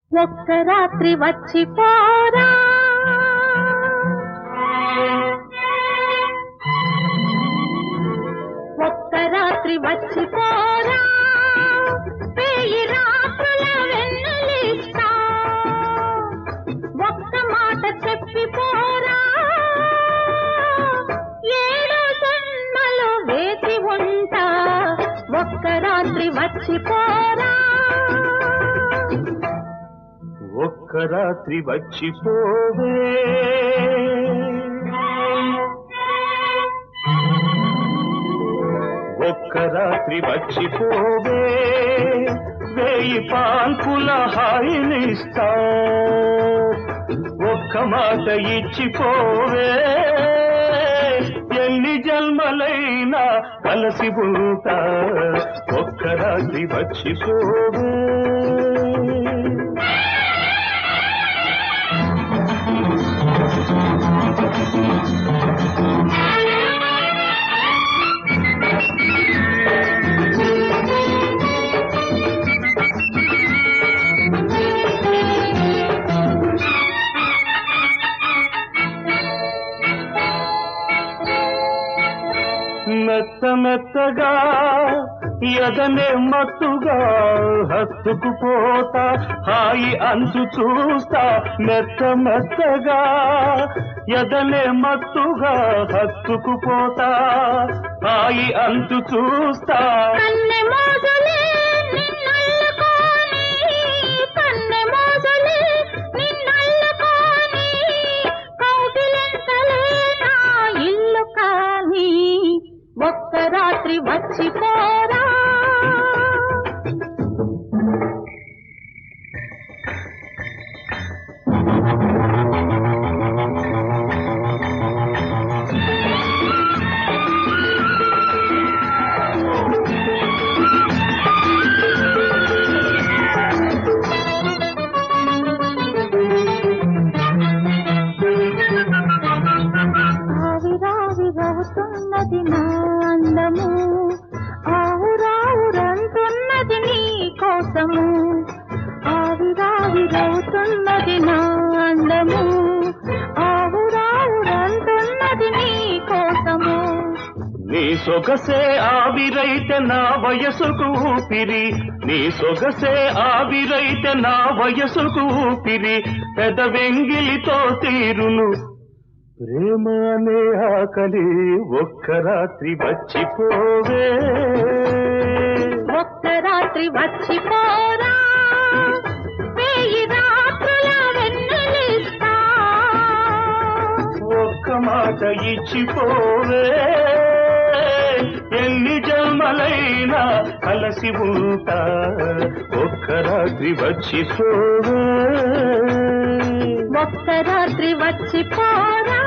ఒక్క రాత్రి వచ్చి పోరా ఒక్క రాత్రి వచ్చి పోరా వెయ్యి రాత్రుల వెన్నెలిస్తా ఒక్క మాట చెప్పి పోరా ఏడు జన్మలు వేచి ఉంటా ఒక్క రాత్రి వచ్చి పోరా ఒక్క రాత్రి వచ్చిపోవే ఒక్క రాత్రి వచ్చిపోవే వేయి పాల్పుల హాయినిస్తా ఒక్క మాట ఇచ్చిపోవే ఎన్ని జన్మలైనా కలిసి ఉంటా ఒక్క రాత్రి వచ్చిపోవే మెత్త మెత్తగా ఎదనే మత్తుగా హత్తుకుపోతా హాయి అంచు చూస్తా మెత్త మెత్తగా ఎదనే మత్తుగా హత్తుకుపోతా హాయి అంచు చూస్తా కన్నె మోజులే నిన్నల్లుకోని కన్నె మోజులే నిన్నల్లుకోని కౌగిలింతలే నా ఇల్లు కాని ఒక్క రాత్రి వచ్చి పోరా ఆవిరావిరవుతున్నది నా అందము ఆవురావురంటున్నది నీ కోసము ఆవిరావిరవుతున్నది నా అందము ఆవురావురంటున్నది నీ కోసము నీ సొగసే ఆవిరైతే నా వయసుకు ఊపిరి నీ సొగసే ఆవిరైతే నా వయసుకు ఊపిరి పెద వెంగిలితో తీరును ప్రేమ అనే ఆకలి ఒక్క రాత్రి వచ్చిపోవే ఒక్క రాత్రి వచ్చి పోరా వెయ్యి రాత్రుల వెన్నెలిస్తా ఒక్క మాట ఇచ్చిపోవే ఎన్ని జన్మలైనా కలసి ఉంటా ఒక్క రాత్రి వచ్చిపోవే ఒక్క రాత్రి వచ్చి పోరా